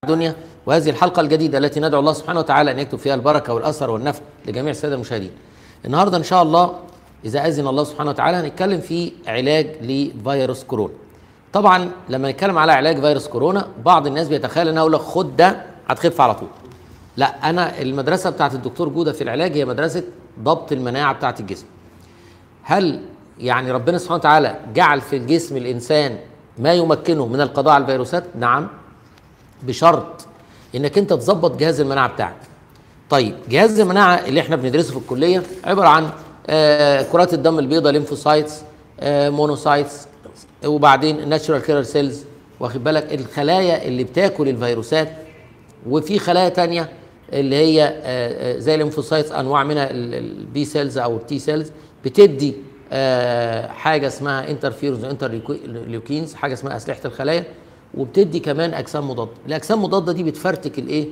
الدنيا وهذه الحلقة الجديدة التي ندعو الله سبحانه وتعالى أن يكتب فيها البركة والأثر والنفع لجميع السادة المشاهدين النهاردة إن شاء الله إذا أذن الله سبحانه وتعالى هنتكلم في علاج لفيروس كورونا طبعا لما نتكلم على علاج فيروس كورونا بعض الناس بيتخيل ان اقول لك خد ده هتخف على طول لا انا المدرسه بتاعت الدكتور جوده في العلاج هي مدرسه ضبط المناعه بتاعت الجسم هل يعني ربنا سبحانه وتعالى جعل في الجسم الانسان ما يمكنه من القضاء على الفيروسات نعم بشرط انك انت تظبط جهاز المناعه بتاعك طيب جهاز المناعه اللي احنا بندرسه في الكليه عباره عن آه كرات الدم البيضاء ليمفوسايتس آه مونوسايتس وبعدين الناتشورال كيلر سيلز واخد بالك الخلايا اللي بتاكل الفيروسات وفي خلايا تانية اللي هي آه زي الليمفوسايتس انواع منها البي سيلز او التي سيلز بتدي حاجه اسمها انترفيرونز انترليوكينز حاجه اسمها اسلحه الخلايا وبتدي كمان اجسام مضاده الاجسام المضاده دي بتفرتك الايه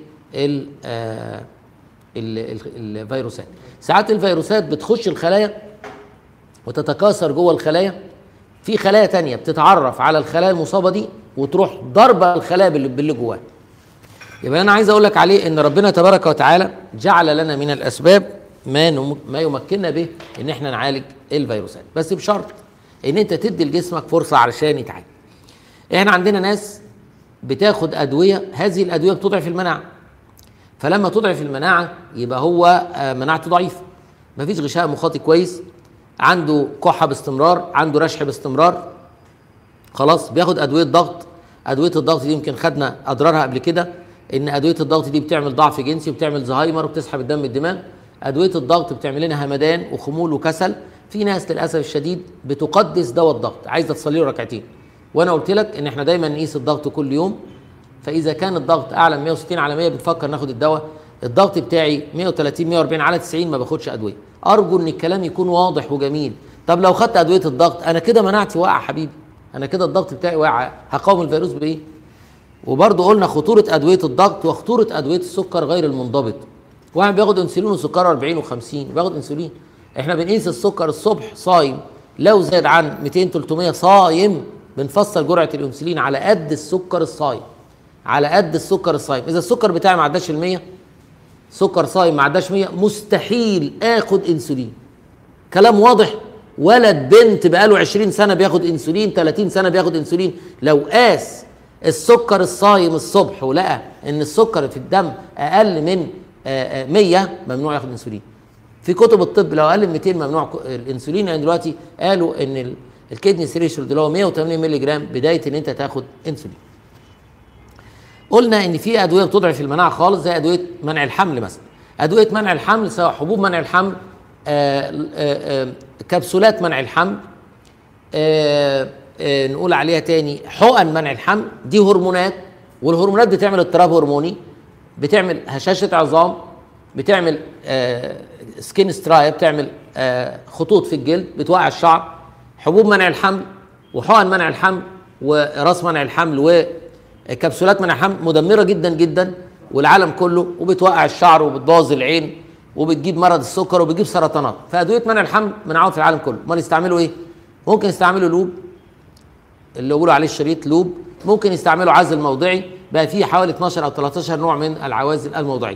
الفيروسات ساعات الفيروسات بتخش الخلايا وتتكاثر جوه الخلايا في خلايا تانية بتتعرف على الخلايا المصابه دي وتروح ضربه الخلايا باللي جواها يبقى انا عايز اقول لك عليه ان ربنا تبارك وتعالى جعل لنا من الاسباب ما ما يمكننا به ان احنا نعالج الفيروسات بس بشرط ان انت تدي لجسمك فرصه علشان يتعالج احنا عندنا ناس بتاخد ادويه هذه الادويه بتضعف المناعه فلما تضعف المناعه يبقى هو مناعته ضعيفه مفيش غشاء مخاطي كويس عنده كحه باستمرار عنده رشح باستمرار خلاص بياخد ادويه ضغط ادويه الضغط دي يمكن خدنا اضرارها قبل كده ان ادويه الضغط دي بتعمل ضعف جنسي وبتعمل زهايمر وبتسحب الدم من الدماغ ادويه الضغط بتعمل لنا همدان وخمول وكسل في ناس للاسف الشديد بتقدس دواء الضغط عايزه تصلي له ركعتين وانا قلت لك ان احنا دايما نقيس الضغط كل يوم فاذا كان الضغط اعلى من 160 على 100 بنفكر ناخد الدواء الضغط بتاعي 130 140 على 90 ما باخدش ادويه ارجو ان الكلام يكون واضح وجميل طب لو خدت ادويه الضغط انا كده مناعتي واقعه حبيبي انا كده الضغط بتاعي واقع هقاوم الفيروس بايه وبرضه قلنا خطوره ادويه الضغط وخطوره ادويه السكر غير المنضبط واحد بياخد انسولين وسكره 40 و50 بياخد انسولين احنا بنقيس السكر الصبح صايم لو زاد عن 200 300 صايم بنفصل جرعه الانسولين على قد السكر الصايم على قد السكر الصايم اذا السكر بتاعي ما عداش ال 100 سكر صايم ما عداش 100 مستحيل اخد انسولين كلام واضح ولد بنت بقاله 20 سنه بياخد انسولين 30 سنه بياخد انسولين لو قاس السكر الصايم الصبح ولقى ان السكر في الدم اقل من 100 ممنوع ياخد انسولين في كتب الطب لو اقل من 200 ممنوع الانسولين يعني دلوقتي قالوا ان الكدني ثريشولد اللي هو 180 مللي جرام بدايه ان انت تاخد انسولين قلنا ان في ادويه بتضعف المناعه خالص زي ادويه منع الحمل مثلا ادويه منع الحمل سواء حبوب منع الحمل آآ آآ كبسولات منع الحمل آآ نقول عليها تاني حقن منع الحمل دي هرمونات والهرمونات بتعمل اضطراب هرموني بتعمل هشاشه عظام بتعمل سكين سترايب بتعمل خطوط في الجلد بتوقع الشعر حبوب منع الحمل وحقن منع الحمل وراس منع الحمل وكبسولات منع الحمل مدمره جدا جدا والعالم كله وبتوقع الشعر وبتبوظ العين وبتجيب مرض السكر وبتجيب سرطانات فادويه منع الحمل منعوها في العالم كله امال يستعملوا ايه ممكن يستعملوا لوب اللي بيقولوا عليه الشريط لوب ممكن يستعملوا عزل موضعي بقى فيه حوالي 12 او 13 نوع من العوازل الموضعيه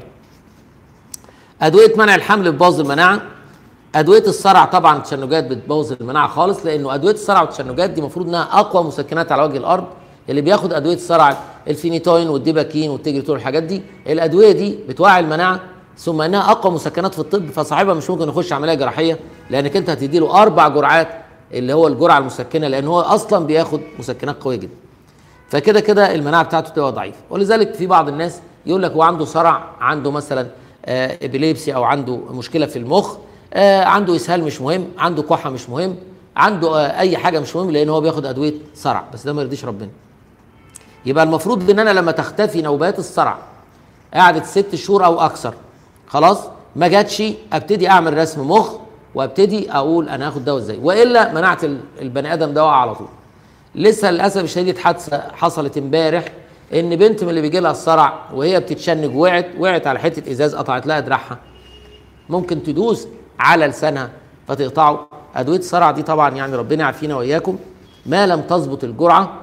ادويه منع الحمل بتبوظ المناعه ادويه الصرع طبعا التشنجات بتبوظ المناعه خالص لانه ادويه الصرع والتشنجات دي المفروض انها اقوى مسكنات على وجه الارض اللي بياخد ادويه الصرع الفينيتوين والديباكين والتجريتول والحاجات دي الادويه دي بتوعي المناعه ثم انها اقوى مسكنات في الطب فصاحبها مش ممكن يخش عمليه جراحيه لانك انت هتدي له اربع جرعات اللي هو الجرعه المسكنه لان هو اصلا بياخد مسكنات قويه جدا فكده كده المناعه بتاعته تبقى ضعيفه ولذلك في بعض الناس يقول لك هو عنده صرع عنده مثلا آه ابيليبسي او عنده مشكله في المخ آه عنده اسهال مش مهم عنده كحه مش مهم عنده آه اي حاجه مش مهم لان هو بياخد ادويه صرع بس ده ما يرضيش ربنا يبقى المفروض ان انا لما تختفي نوبات الصرع قعدت ست شهور او اكثر خلاص ما جاتش ابتدي اعمل رسم مخ وابتدي اقول انا هاخد دواء ازاي والا منعت البني ادم دواء على طول لسه للاسف الشديد حادثه حصلت امبارح ان بنت من اللي بيجي لها الصرع وهي بتتشنج وقعت وقعت على حته ازاز قطعت لها دراعها ممكن تدوس على لسانها فتقطعه ادويه الصرع دي طبعا يعني ربنا يعافينا واياكم ما لم تظبط الجرعه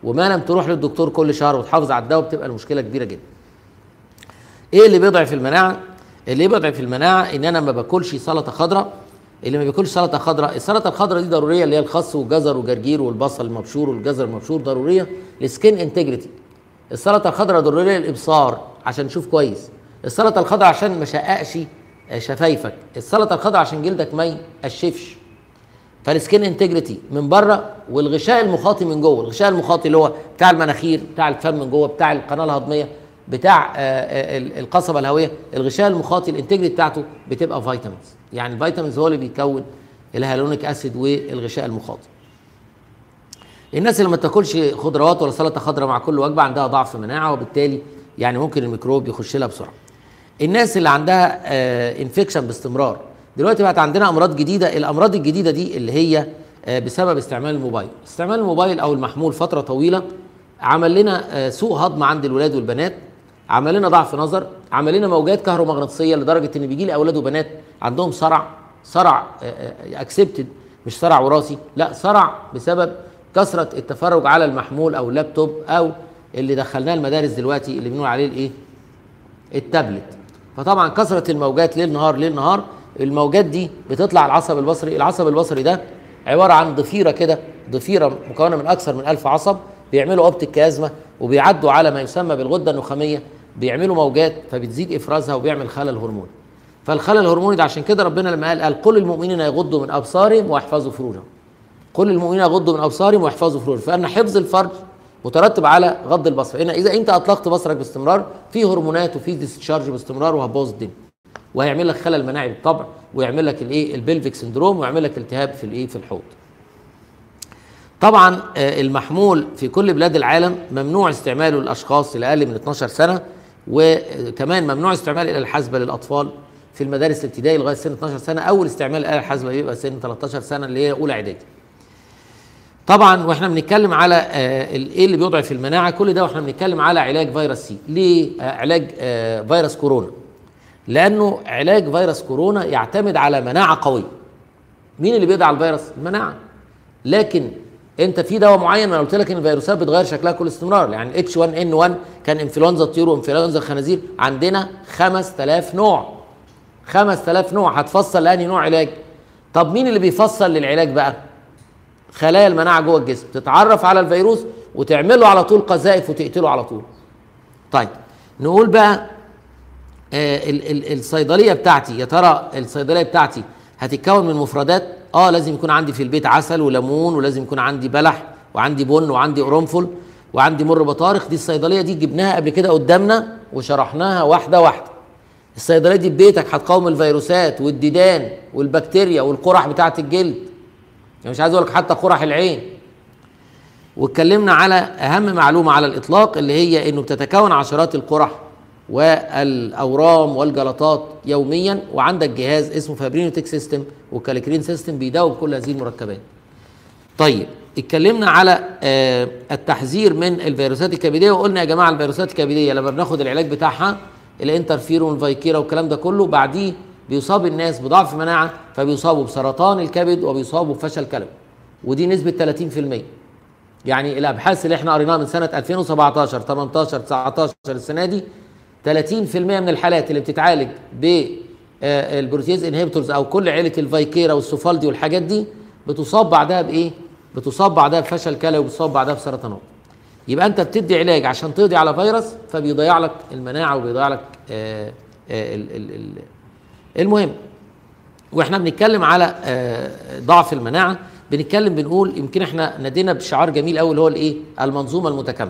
وما لم تروح للدكتور كل شهر وتحافظ على الدواء بتبقى المشكله كبيره جدا ايه اللي بيضعف المناعه اللي بيضعف المناعه ان انا ما باكلش سلطه خضراء اللي ما بياكلش سلطه خضراء السلطه الخضراء دي ضروريه اللي هي الخس والجزر والجرجير والبصل المبشور والجزر المبشور ضروريه للسكين انتجريتي السلطه الخضراء ضروريه للابصار عشان نشوف كويس السلطه الخضراء عشان ما شققش شفايفك السلطه الخضراء عشان جلدك ما يقشفش فالسكين انتجريتي من بره والغشاء المخاطي من جوه الغشاء المخاطي اللي هو بتاع المناخير بتاع الفم من جوه بتاع القناه الهضميه بتاع القصبه الهويه الغشاء المخاطي الانتجريتي بتاعته بتبقى فيتامينز يعني الفيتامينز هو اللي بيكون الهالونيك اسيد والغشاء المخاطي الناس اللي ما تاكلش خضروات ولا سلطه خضراء مع كل وجبه عندها ضعف مناعه وبالتالي يعني ممكن الميكروب يخش لها بسرعه الناس اللي عندها آه انفكشن باستمرار دلوقتي بقت عندنا امراض جديده الامراض الجديده دي اللي هي آه بسبب استعمال الموبايل استعمال الموبايل او المحمول فتره طويله عمل لنا آه سوء هضم عند الولاد والبنات عمل لنا ضعف نظر عمل لنا موجات كهرومغناطيسيه لدرجه ان بيجي لي اولاد وبنات عندهم صرع صرع اكسبتد مش صرع وراثي لا صرع بسبب كثره التفرج على المحمول او اللابتوب او اللي دخلناه المدارس دلوقتي اللي بنقول عليه الايه التابلت فطبعا كثره الموجات ليل نهار ليل نهار الموجات دي بتطلع على العصب البصري العصب البصري ده عباره عن ضفيره كده ضفيره مكونه من اكثر من ألف عصب بيعملوا اوبتيك كازمه وبيعدوا على ما يسمى بالغده النخاميه بيعملوا موجات فبتزيد افرازها وبيعمل خلل هرموني فالخلل الهرموني ده عشان كده ربنا لما قال قال قل المؤمنين يغضوا من ابصارهم ويحفظوا فروجهم قل المؤمنين يغضوا من ابصارهم ويحفظوا فروجهم فان حفظ الفرج مترتب على غض البصر هنا اذا انت اطلقت بصرك باستمرار في هرمونات وفي ديسشارج باستمرار وهتبوظ الدنيا وهيعمل لك خلل مناعي بالطبع ويعمل لك الايه البلفيك سندروم ويعمل لك التهاب في الايه في الحوض طبعا المحمول في كل بلاد العالم ممنوع استعماله للاشخاص اللي اقل من 12 سنه وكمان ممنوع استعمال الاله الحاسبه للاطفال في المدارس الابتدائي لغايه سن 12 سنه اول استعمال الاله الحاسبه بيبقى سن 13 سنه اللي هي اولى اعدادي طبعا واحنا بنتكلم على ايه اللي بيضعف المناعه كل ده واحنا بنتكلم على علاج فيروس سي ليه علاج فيروس كورونا لانه علاج فيروس كورونا يعتمد على مناعه قويه مين اللي بيقضي على الفيروس المناعه لكن انت في دواء معين انا قلت لك ان الفيروسات بتغير شكلها كل استمرار يعني اتش 1 ان 1 كان انفلونزا الطيور وانفلونزا الخنازير عندنا 5000 نوع 5000 نوع هتفصل لاني نوع علاج طب مين اللي بيفصل للعلاج بقى خلايا المناعه جوه الجسم تتعرف على الفيروس وتعمل له على طول قذائف وتقتله على طول طيب نقول بقى آه ال ال الصيدليه بتاعتي يا ترى الصيدليه بتاعتي هتتكون من مفردات اه لازم يكون عندي في البيت عسل وليمون ولازم يكون عندي بلح وعندي بن وعندي قرنفل وعندي مر بطارخ دي الصيدليه دي جبناها قبل كده قدامنا وشرحناها واحده واحده الصيدليه دي ببيتك هتقاوم الفيروسات والديدان والبكتيريا والقرح بتاعه الجلد يعني مش عايز اقول لك حتى قرح العين واتكلمنا على اهم معلومه على الاطلاق اللي هي انه بتتكون عشرات القرح والاورام والجلطات يوميا وعندك جهاز اسمه فابرينوتيك سيستم وكاليكرين سيستم بيداوم كل هذه المركبات. طيب اتكلمنا على آه التحذير من الفيروسات الكبديه وقلنا يا جماعه الفيروسات الكبديه لما بناخد العلاج بتاعها الانترفيرون والفيكيرا والكلام ده كله بعديه بيصاب الناس بضعف مناعه فبيصابوا بسرطان الكبد وبيصابوا بفشل كلوي ودي نسبه 30% يعني الابحاث اللي احنا قريناها من سنه 2017 18 19 السنه دي 30% من الحالات اللي بتتعالج بالبروتيز انهبيتورز او كل عيله الفايكيرا والسوفالدي والحاجات دي بتصاب بعدها بايه؟ بتصاب بعدها بفشل كلوي وبتصاب بعدها بسرطانات. يبقى انت بتدي علاج عشان تقضي على فيروس فبيضيع لك المناعه وبيضيع لك آآ آآ ال ال ال المهم واحنا بنتكلم على ضعف المناعه بنتكلم بنقول يمكن احنا نادينا بشعار جميل قوي اللي هو الايه؟ المنظومه المتكامله.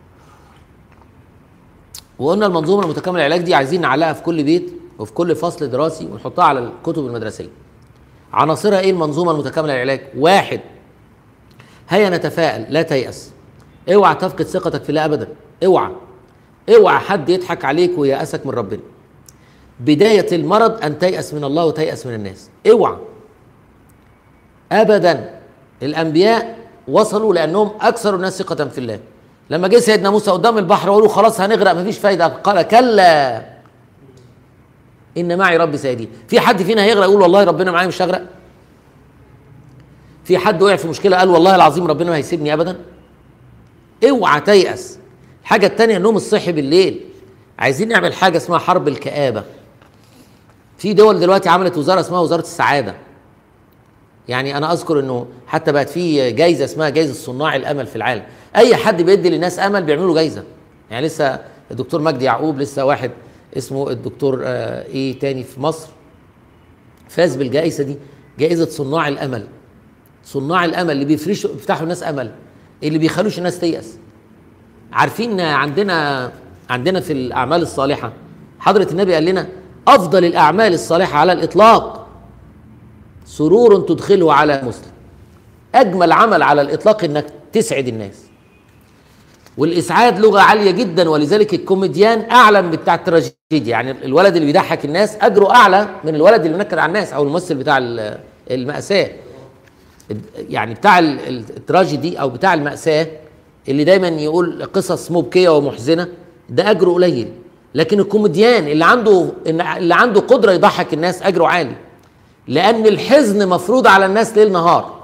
وقلنا المنظومه المتكامله للعلاج دي عايزين نعلقها في كل بيت وفي كل فصل دراسي ونحطها على الكتب المدرسيه. عناصرها ايه المنظومه المتكامله للعلاج؟ واحد هيا نتفائل لا تيأس. اوعى تفقد ثقتك في الله ابدا، اوعى. اوعى حد يضحك عليك ويأسك من ربنا. بداية المرض أن تيأس من الله وتيأس من الناس، اوعى. أبدا الأنبياء وصلوا لأنهم أكثر الناس ثقة في الله. لما جه سيدنا موسى قدام البحر وقالوا خلاص هنغرق مفيش فايده قال كلا ان معي ربي سيدين في حد فينا هيغرق يقول والله ربنا معايا مش هغرق في حد وقع في مشكله قال والله العظيم ربنا ما هيسيبني ابدا اوعى تيأس الحاجه التانية النوم الصحي بالليل عايزين نعمل حاجه اسمها حرب الكآبه في دول دلوقتي عملت وزاره اسمها وزاره السعاده يعني انا اذكر انه حتى بقت في جايزه اسمها جايزه صناع الامل في العالم اي حد بيدي للناس امل بيعملوا له جايزه يعني لسه الدكتور مجدي يعقوب لسه واحد اسمه الدكتور آه ايه تاني في مصر فاز بالجائزه دي جائزه صناع الامل صناع الامل اللي بيفرشوا بيفتحوا الناس امل اللي بيخلوش الناس تيأس عارفين عندنا عندنا في الاعمال الصالحه حضره النبي قال لنا افضل الاعمال الصالحه على الاطلاق سرور تدخله على مسلم اجمل عمل على الاطلاق انك تسعد الناس والاسعاد لغه عاليه جدا ولذلك الكوميديان اعلى من بتاع التراجيديا يعني الولد اللي بيضحك الناس اجره اعلى من الولد اللي بينكد على الناس او الممثل بتاع ال- المأساة يعني بتاع ال- التراجيدي او بتاع المأساة اللي دايما يقول قصص مبكية ومحزنة ده اجره قليل لكن الكوميديان اللي عنده اللي عنده قدرة يضحك الناس اجره عالي لان الحزن مفروض على الناس ليل نهار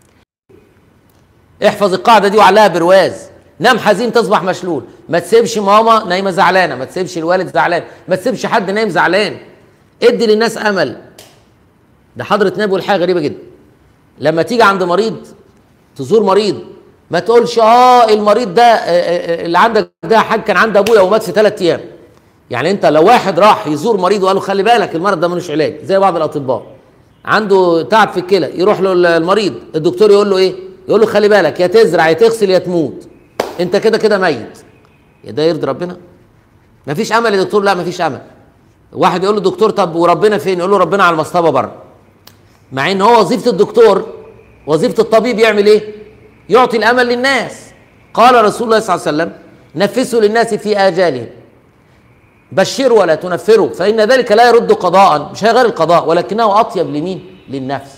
احفظ القاعده دي وعليها برواز نام حزين تصبح مشلول ما تسيبش ماما نايمه زعلانه ما تسيبش الوالد زعلان ما تسيبش حد نايم زعلان ادي للناس امل ده حضره نبي بيقول حاجه غريبه جدا لما تيجي عند مريض تزور مريض ما تقولش اه المريض ده آه، آه، اللي عندك ده يا حاج كان عند ابويا ومات في ثلاث ايام يعني انت لو واحد راح يزور مريض وقال له خلي بالك المرض ده ملوش علاج زي بعض الاطباء عنده تعب في الكلى يروح له المريض الدكتور يقول له ايه يقول له خلي بالك يا تزرع يا تغسل يا تموت انت كده كده ميت يا ده يرضي ربنا مفيش امل يا دكتور لا مفيش امل واحد يقول له دكتور طب وربنا فين يقول له ربنا على المصطبه بره مع ان هو وظيفه الدكتور وظيفه الطبيب يعمل ايه يعطي الامل للناس قال رسول الله صلى الله عليه وسلم نفسوا للناس في اجالهم بشروا ولا تنفروا فإن ذلك لا يرد قضاء مش هيغير القضاء ولكنه أطيب لمين؟ للنفس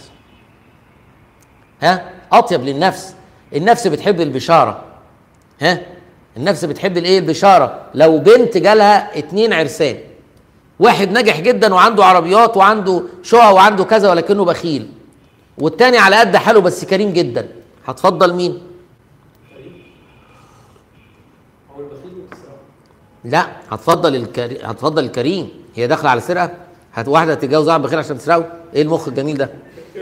ها؟ أطيب للنفس النفس بتحب البشارة ها؟ النفس بتحب الايه؟ البشارة لو بنت جالها اتنين عرسان واحد ناجح جدا وعنده عربيات وعنده شقق وعنده كذا ولكنه بخيل والتاني على قد حاله بس كريم جدا هتفضل مين؟ هو البخيل والتسرع لا هتفضل الكريم هتفضل الكريم هي داخله على سرقه هت واحده تتجوز واحد بخير عشان تسرقه ايه المخ الجميل ده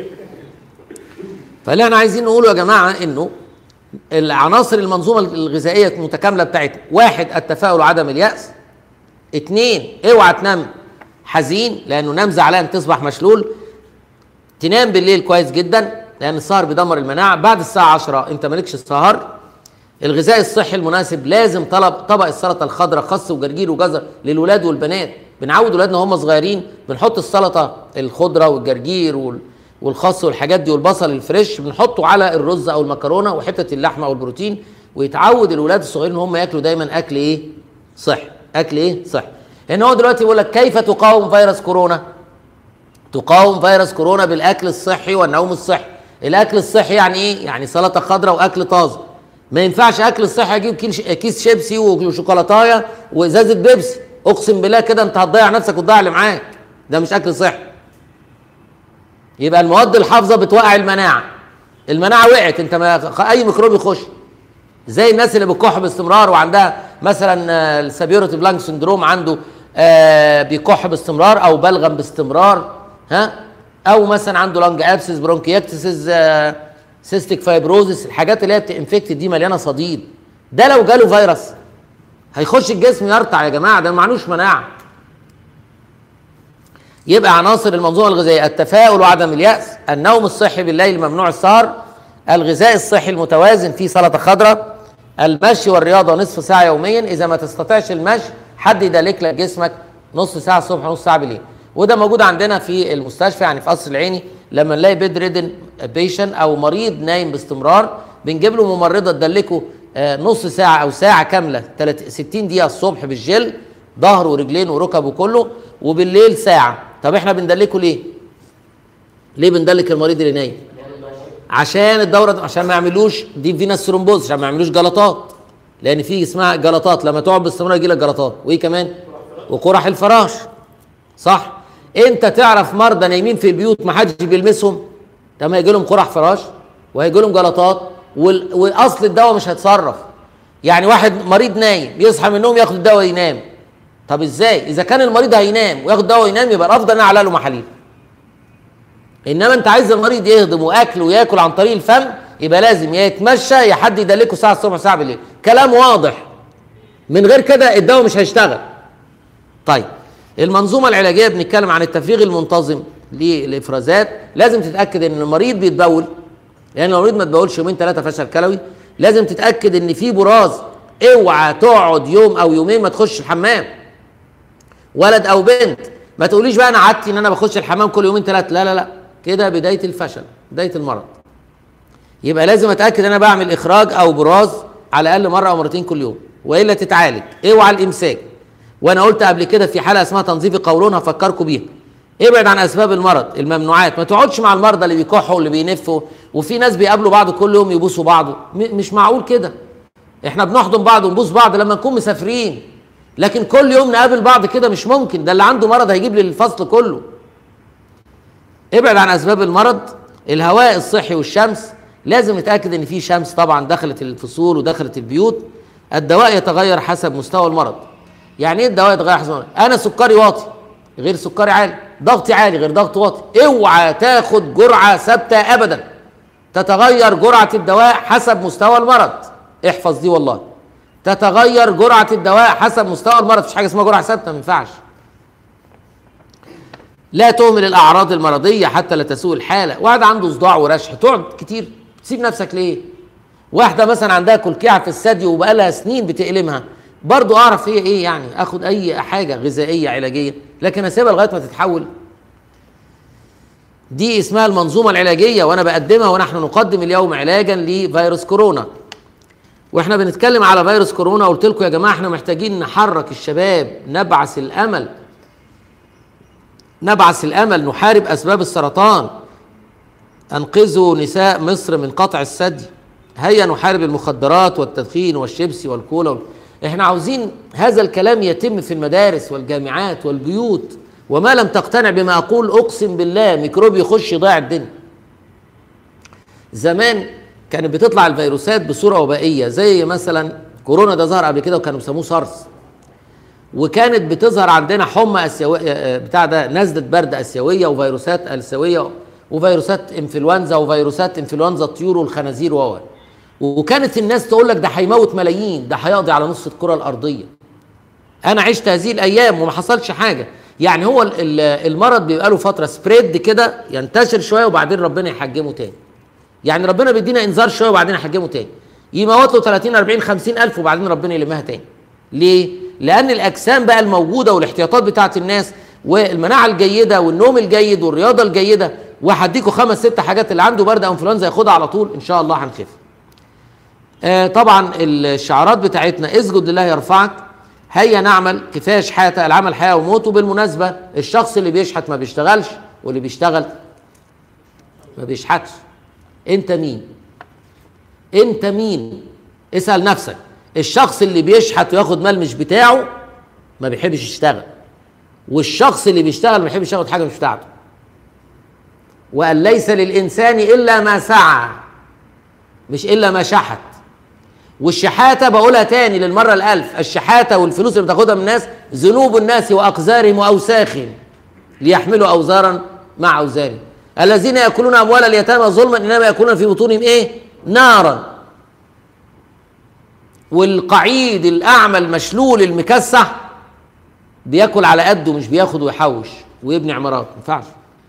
فاللي احنا عايزين نقوله يا جماعه انه العناصر المنظومه الغذائيه المتكامله بتاعتنا واحد التفاؤل وعدم الياس اتنين اوعى تنام حزين لانه نام زعلان تصبح مشلول تنام بالليل كويس جدا لان السهر بيدمر المناعه بعد الساعه 10 انت مالكش سهر الغذاء الصحي المناسب لازم طلب طبق السلطه الخضراء خس وجرجير وجزر للولاد والبنات بنعود ولادنا وهم صغيرين بنحط السلطه الخضره والجرجير وال- والخس والحاجات دي والبصل الفريش بنحطه على الرز او المكرونه وحته اللحمه او البروتين ويتعود الولاد الصغيرين ان هم ياكلوا دايما اكل ايه صحي اكل ايه صحي لان هو دلوقتي بيقول لك كيف تقاوم فيروس كورونا تقاوم فيروس كورونا بالاكل الصحي والنوم الصحي الاكل الصحي يعني ايه يعني سلطه خضراء واكل طازه ما ينفعش اكل الصحي اجيب كيل- كيس شيبسي وشوكولاتايه وازازه بيبسي اقسم بالله كده انت هتضيع نفسك وتضيع اللي معاك ده مش اكل صحي يبقى المواد الحافظه بتوقع المناعه المناعه وقعت انت ما اي ميكروب يخش زي الناس اللي بتكح باستمرار وعندها مثلا آه، السبيورتي بلانك سندروم عنده آه، بيكح باستمرار او بلغم باستمرار ها او مثلا عنده لانج ابسس برونكيكتسز سيستيك فايبروزس الحاجات اللي هي بتنفكت دي مليانه صديد ده لو جاله فيروس هيخش الجسم يرتع يا جماعه ده معلوش مناعه يبقى عناصر المنظومه الغذائيه التفاؤل وعدم الياس النوم الصحي بالليل ممنوع السهر الغذاء الصحي المتوازن فيه سلطه خضراء المشي والرياضه نصف ساعه يوميا اذا ما تستطيعش المشي حد يدلك لك جسمك نص ساعه الصبح ونص ساعه بالليل وده موجود عندنا في المستشفى يعني في قصر العيني لما نلاقي بيد ريدن بيشن او مريض نايم باستمرار بنجيب له ممرضه تدلكه آه، نص ساعه او ساعه كامله 30 60 دقيقه الصبح بالجل ظهره ورجلين وركبه كله وبالليل ساعه طب احنا بندلكه ليه ليه بندلك المريض اللي نايم عشان الدوره عشان ما يعملوش دي فينس ثرومبوز عشان ما يعملوش جلطات لان في اسمها جلطات لما تقعد باستمرار يجي لك جلطات وايه كمان وقرح الفراش صح انت تعرف مرضى نايمين في البيوت ما حدش بيلمسهم طب ما هيجي لهم قرح فراش وهيجي لهم جلطات وال... واصل الدواء مش هيتصرف يعني واحد مريض نايم يصحى من النوم ياخد الدواء ينام طب ازاي اذا كان المريض هينام وياخد دواء ينام يبقى الافضل ان انا اعلى له محاليل انما انت عايز المريض يهضم واكل وياكل عن طريق الفم يبقى لازم يا يتمشى يا حد يدلكه ساعه الصبح وساعه بالليل كلام واضح من غير كده الدواء مش هيشتغل طيب المنظومه العلاجيه بنتكلم عن التفريغ المنتظم للافرازات لازم تتاكد ان المريض بيتبول لان لو المريض ما تبولش يومين ثلاثه فشل كلوي لازم تتاكد ان في براز اوعى تقعد يوم او يومين ما تخش الحمام ولد او بنت ما تقوليش بقى انا عادتي ان انا بخش الحمام كل يومين ثلاثه لا لا لا كده بدايه الفشل بدايه المرض يبقى لازم اتاكد ان انا بعمل اخراج او براز على الاقل مره او مرتين كل يوم والا تتعالج اوعى الامساك وانا قلت قبل كده في حلقه اسمها تنظيف القولون هفكركم بيها ابعد عن اسباب المرض الممنوعات ما تقعدش مع المرضى اللي بيكحوا واللي بينفوا وفي ناس بيقابلوا بعض كل يوم يبوسوا بعض م- مش معقول كده احنا بنحضن بعض ونبوس بعض لما نكون مسافرين لكن كل يوم نقابل بعض كده مش ممكن ده اللي عنده مرض هيجيب لي الفصل كله ابعد عن اسباب المرض الهواء الصحي والشمس لازم نتاكد ان في شمس طبعا دخلت الفصول ودخلت البيوت الدواء يتغير حسب مستوى المرض يعني ايه الدواء يتغير حسب المرض انا سكري واطي غير سكري عالي ضغطي عالي غير ضغط واطي اوعى تاخد جرعه ثابته ابدا تتغير جرعه الدواء حسب مستوى المرض احفظ دي والله تتغير جرعه الدواء حسب مستوى المرض مفيش حاجه اسمها جرعه ثابته ما ينفعش لا تهمل الاعراض المرضيه حتى لا تسوء الحاله واحد عنده صداع ورشح تقعد كتير تسيب نفسك ليه واحده مثلا عندها كلكعه في الثدي وبقالها سنين بتألمها برضو اعرف هي ايه يعني اخد اي حاجه غذائيه علاجيه لكن اسيبها لغايه ما تتحول دي اسمها المنظومه العلاجيه وانا بقدمها ونحن نقدم اليوم علاجا لفيروس كورونا واحنا بنتكلم على فيروس كورونا قلت لكم يا جماعه احنا محتاجين نحرك الشباب نبعث الامل نبعث الامل نحارب اسباب السرطان انقذوا نساء مصر من قطع الثدي هيا نحارب المخدرات والتدخين والشيبسي والكولا وال... احنا عاوزين هذا الكلام يتم في المدارس والجامعات والبيوت وما لم تقتنع بما اقول اقسم بالله ميكروب يخش يضيع الدنيا زمان كانت بتطلع الفيروسات بصوره وبائيه زي مثلا كورونا ده ظهر قبل كده وكانوا بيسموه سارس وكانت بتظهر عندنا حمى اسيويه بتاع ده نزله برد اسيويه وفيروسات اسيويه وفيروسات انفلونزا وفيروسات انفلونزا الطيور والخنازير و وكانت الناس تقول لك ده هيموت ملايين ده هيقضي على نص الكره الارضيه انا عشت هذه الايام وما حصلش حاجه يعني هو ال- ال- المرض بيبقى له فتره سبريد كده ينتشر شويه وبعدين ربنا يحجمه تاني يعني ربنا بيدينا انذار شويه وبعدين يحجمه تاني يموت له 30 40 50 الف وبعدين ربنا يلمها تاني ليه لان الاجسام بقى الموجوده والاحتياطات بتاعه الناس والمناعه الجيده والنوم الجيد والرياضه الجيده وهديكوا خمس ست حاجات اللي عنده برد او انفلونزا ياخدها على طول ان شاء الله هنخف آه طبعا الشعارات بتاعتنا اسجد لله يرفعك هيا نعمل كفايه شحاته العمل حياه وموت وبالمناسبه الشخص اللي بيشحت ما بيشتغلش واللي بيشتغل ما بيشحتش انت مين انت مين اسال نفسك الشخص اللي بيشحت وياخد مال مش بتاعه ما بيحبش يشتغل والشخص اللي بيشتغل ما بيحبش ياخد حاجه مش بتاعته وقال ليس للانسان الا ما سعى مش الا ما شحت والشحاته بقولها تاني للمره الالف الشحاته والفلوس اللي بتاخدها من الناس ذنوب الناس واقذارهم واوساخهم ليحملوا اوزارا مع اوزارهم الذين ياكلون اموال اليتامى ظلما انما ياكلون في بطونهم ايه نارا والقعيد الاعمى المشلول المكسح بياكل على قده مش بياخد ويحوش ويبني عمارات ما ينفعش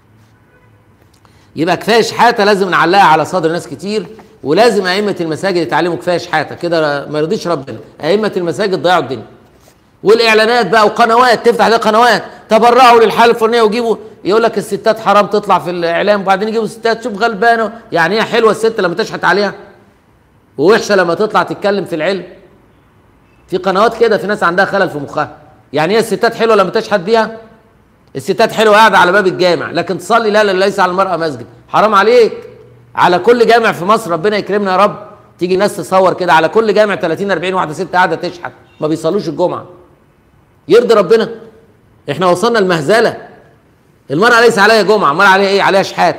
يبقى كفايه شحاته لازم نعلقها على صدر ناس كتير ولازم ائمه المساجد يتعلموا كفايه شحاته كده ما يرضيش ربنا ائمه المساجد ضيعوا الدنيا والاعلانات بقى وقنوات تفتح ده قنوات تبرعوا للحاله الفلانيه وجيبوا يقول لك الستات حرام تطلع في الاعلام وبعدين يجيبوا الستات شوف غلبانه يعني هي حلوه الست لما تشحت عليها ووحشه لما تطلع تتكلم في العلم في قنوات كده في ناس عندها خلل في مخها يعني هي الستات حلوه لما تشحت بيها الستات حلوه قاعده على باب الجامع لكن تصلي لا لا ليس على المراه مسجد حرام عليك على كل جامع في مصر ربنا يكرمنا يا رب تيجي ناس تصور كده على كل جامع 30 40 واحده ست قاعده تشحت ما بيصلوش الجمعه يرضي ربنا احنا وصلنا المهزله المراه ليس عليها جمعه المراه عليها ايه عليها شحات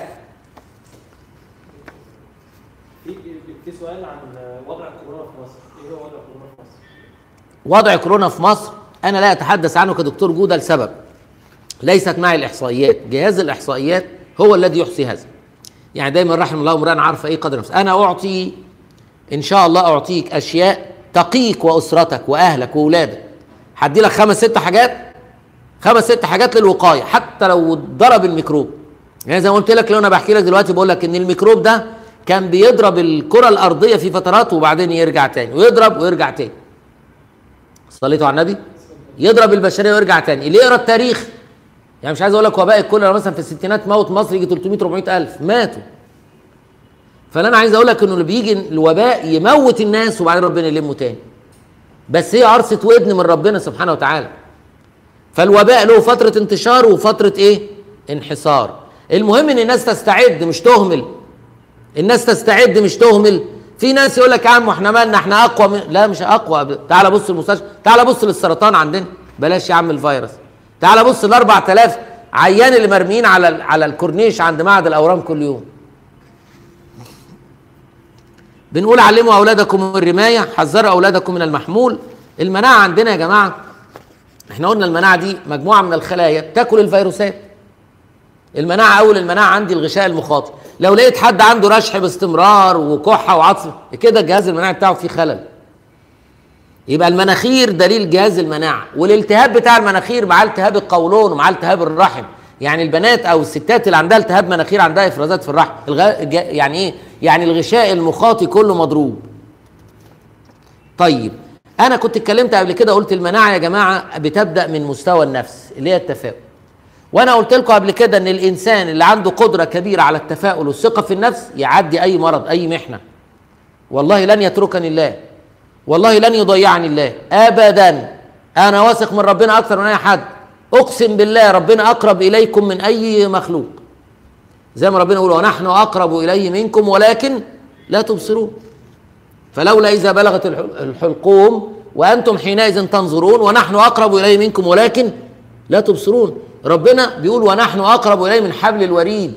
في في سؤال عن وضع الكورونا في مصر ايه هو وضع الكورونا وضع كورونا في مصر انا لا اتحدث عنه كدكتور جوده لسبب ليست معي الاحصائيات جهاز الاحصائيات هو الذي يحصي هذا يعني دايما رحم الله امرأ عارفه ايه قدر نفسه انا اعطي ان شاء الله اعطيك اشياء تقيك واسرتك واهلك واولادك هدي لك خمس ست حاجات خمس ست حاجات للوقايه حتى لو ضرب الميكروب يعني زي ما قلت لك لو انا بحكي لك دلوقتي بقول لك ان الميكروب ده كان بيضرب الكره الارضيه في فترات وبعدين يرجع تاني ويضرب ويرجع تاني صليتوا على النبي يضرب البشريه ويرجع تاني اللي يقرا التاريخ يعني مش عايز اقول لك وباء الكوليرا مثلا في الستينات موت مصر يجي 300 400 الف ماتوا فانا انا عايز اقول لك انه اللي بيجي الوباء يموت الناس وبعدين ربنا يلمه تاني بس هي عرصه ودن من ربنا سبحانه وتعالى فالوباء له فتره انتشار وفتره ايه انحسار المهم ان الناس تستعد مش تهمل الناس تستعد مش تهمل في ناس يقول لك يا عم احنا مالنا احنا اقوى من... لا مش اقوى تعال بص المستشفى تعال بص للسرطان عندنا بلاش يا عم الفيروس تعال بص ال 4000 عيان اللي مرميين على ال- على الكورنيش عند معهد الاورام كل يوم بنقول علموا اولادكم الرمايه حذروا اولادكم من المحمول المناعه عندنا يا جماعه احنا قلنا المناعه دي مجموعه من الخلايا تاكل الفيروسات المناعه اول المناعه عندي الغشاء المخاطي لو لقيت حد عنده رشح باستمرار وكحه وعطس كده الجهاز المناعي بتاعه فيه خلل يبقى المناخير دليل جهاز المناعه والالتهاب بتاع المناخير مع التهاب القولون ومع التهاب الرحم يعني البنات او الستات اللي عندها التهاب مناخير عندها افرازات في الرحم الغ... جا- يعني ايه يعني الغشاء المخاطي كله مضروب طيب انا كنت اتكلمت قبل كده قلت المناعه يا جماعه بتبدا من مستوى النفس اللي هي التفاؤل وانا قلت لكم قبل كده ان الانسان اللي عنده قدره كبيره على التفاؤل والثقه في النفس يعدي اي مرض اي محنه والله لن يتركني الله والله لن يضيعني الله ابدا انا واثق من ربنا اكثر من اي حد اقسم بالله ربنا اقرب اليكم من اي مخلوق زي ما ربنا يقول ونحن اقرب اليه منكم ولكن لا تبصرون فلولا اذا بلغت الح- الحلقوم وانتم حينئذ تنظرون ونحن اقرب اليه منكم ولكن لا تبصرون ربنا بيقول ونحن اقرب اليه من حبل الوريد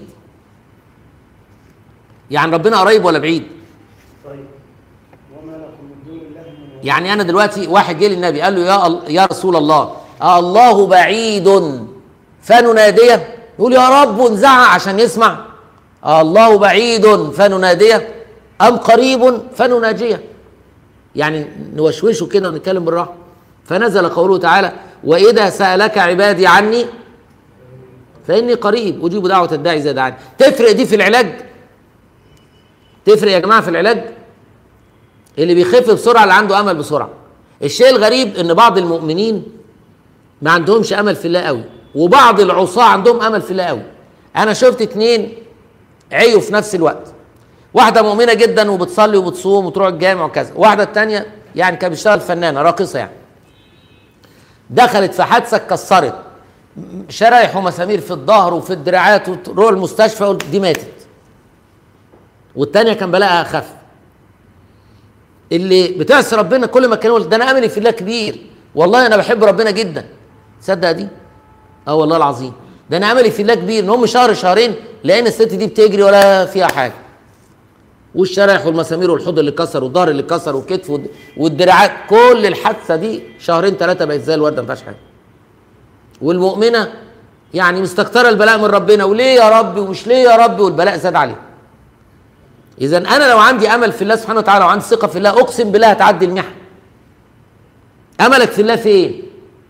يعني ربنا قريب ولا بعيد طيب وما لكم من دون الله من ولي يعني انا دلوقتي واحد جه للنبي قال له يا ال- يا رسول الله آه الله بعيد فنناديه يقول يا رب ونزعق عشان يسمع آه الله بعيد فنناديه ام قريب فنناجيه يعني نوشوشه كده ونتكلم بالراحه فنزل قوله تعالى واذا سالك عبادي عني فاني قريب اجيب دعوه الداعي اذا دعاني تفرق دي في العلاج تفرق يا جماعه في العلاج اللي بيخف بسرعه اللي عنده امل بسرعه الشيء الغريب ان بعض المؤمنين ما عندهمش امل في الله قوي وبعض العصاه عندهم امل في الله قوي انا شفت اتنين عيوا في نفس الوقت واحده مؤمنه جدا وبتصلي وبتصوم وتروح الجامع وكذا واحده التانية يعني كانت بتشتغل فنانه راقصه يعني دخلت في حادثه اتكسرت شرايح ومسامير في الظهر وفي الدراعات وتروح المستشفى قلت دي ماتت والتانية كان بلاقها اخف اللي بتعصي ربنا كل ما كان يقول ده انا املي في الله كبير والله انا بحب ربنا جدا تصدق دي اه والله العظيم ده انا املي في الله كبير ان هم شهر شهرين لقينا الست دي بتجري ولا فيها حاجه والشرايح والمسامير والحوض اللي اتكسر والظهر اللي اتكسر والكتف والد- والدراعات كل الحادثه دي شهرين ثلاثه بقت زي الورده ما فيهاش حاجه والمؤمنه يعني مستكتره البلاء من ربنا وليه يا رب ومش ليه يا رب والبلاء زاد عليه اذا انا لو عندي امل في الله سبحانه وتعالى وعندي ثقه في الله اقسم بالله هتعدي المحن املك في الله فين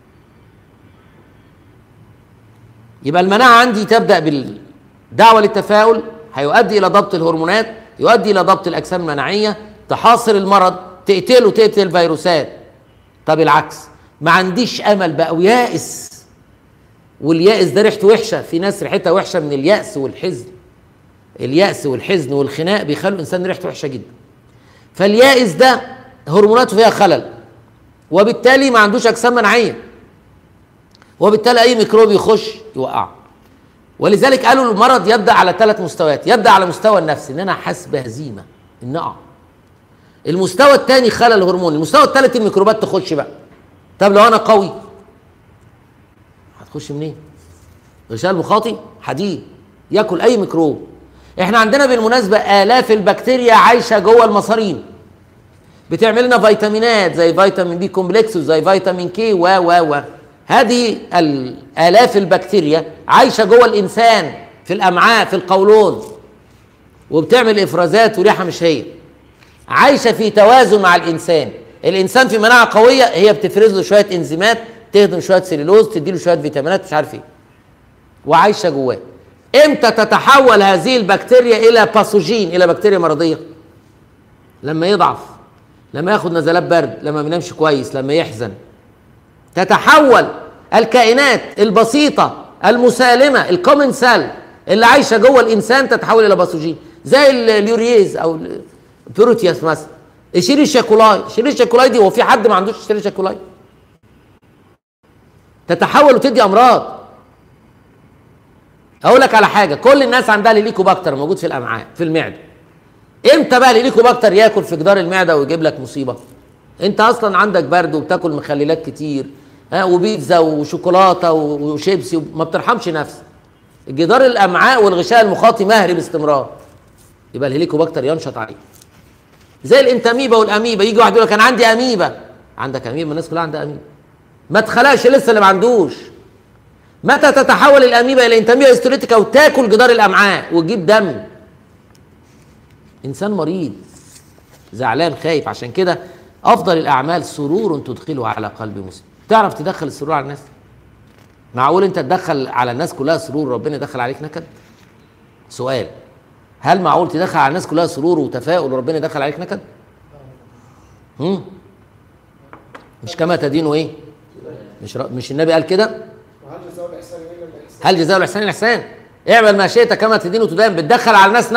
يبقى المناعه عندي تبدا بالدعوه للتفاؤل هيؤدي الى ضبط الهرمونات يؤدي الى ضبط الاجسام المناعيه تحاصر المرض تقتله تقتل الفيروسات طب العكس ما عنديش امل بقى ويائس واليائس ده ريحته وحشه في ناس ريحتها وحشه من الياس والحزن اليأس والحزن والخناق بيخلوا الإنسان ريحته وحشة جدا فاليائس ده هرموناته فيها خلل وبالتالي ما عندوش أجسام مناعية وبالتالي أي ميكروب يخش يوقعه ولذلك قالوا المرض يبدأ على ثلاث مستويات يبدأ على مستوى النفسي إن أنا حاسس بهزيمة إن أقع المستوى الثاني خلل هرموني المستوى الثالث الميكروبات تخش بقى طب لو أنا قوي هتخش منين؟ غشاء المخاطي حديد ياكل اي ميكروب احنا عندنا بالمناسبه الاف البكتيريا عايشه جوه المصارين بتعمل لنا فيتامينات زي فيتامين بي كومبلكس وزي فيتامين كي و و و هذه الالاف البكتيريا عايشه جوه الانسان في الامعاء في القولون وبتعمل افرازات وريحه مش هي عايشه في توازن مع الانسان الانسان في مناعه قويه هي بتفرز له شويه انزيمات تهضم شويه سليلوز تدي له شويه فيتامينات مش عارف ايه وعايشه جواه امتى تتحول هذه البكتيريا الى باثوجين الى بكتيريا مرضيه لما يضعف لما ياخد نزلات برد لما ما ينامش كويس لما يحزن تتحول الكائنات البسيطه المسالمه الكومن سيل اللي عايشه جوه الانسان تتحول الى باثوجين زي ال- اليوريز او البروتياس مثلا الشيريشيا كولاي الشيريشيا كولاي دي هو في حد ما عندوش شيريشيا كولاي تتحول وتدي امراض اقول لك على حاجه كل الناس عندها ليليكوباكتر موجود في الامعاء في المعده امتى بقى ليليكوباكتر ياكل في جدار المعده ويجيب لك مصيبه انت اصلا عندك برد وبتاكل مخللات كتير ها وبيتزا وشوكولاته وشيبسي ما بترحمش نفسك جدار الامعاء والغشاء المخاطي مهري باستمرار يبقى الهليكوباكتر ينشط عليه زي الانتاميبا والاميبا يجي واحد يقول لك انا عندي اميبا عندك اميبا الناس كلها عندها اميبا ما اتخلقش لسه اللي ما عندوش متى تتحول الاميبا الى انتاميبا هيستوليتيكا وتاكل جدار الامعاء وتجيب دم انسان مريض زعلان خايف عشان كده افضل الاعمال سرور تدخله على قلب مسلم تعرف تدخل السرور على الناس معقول انت تدخل على الناس كلها سرور ربنا يدخل عليك نكد سؤال هل معقول تدخل على الناس كلها سرور وتفاؤل وربنا يدخل عليك نكد هم؟ مش كما تدين ايه مش ر... مش النبي قال كده وهل جزاء الاحسان الا الاحسان هل جزاء الاحسان الاحسان اعمل ما شئت كما تدين وتدان بتدخل على الناس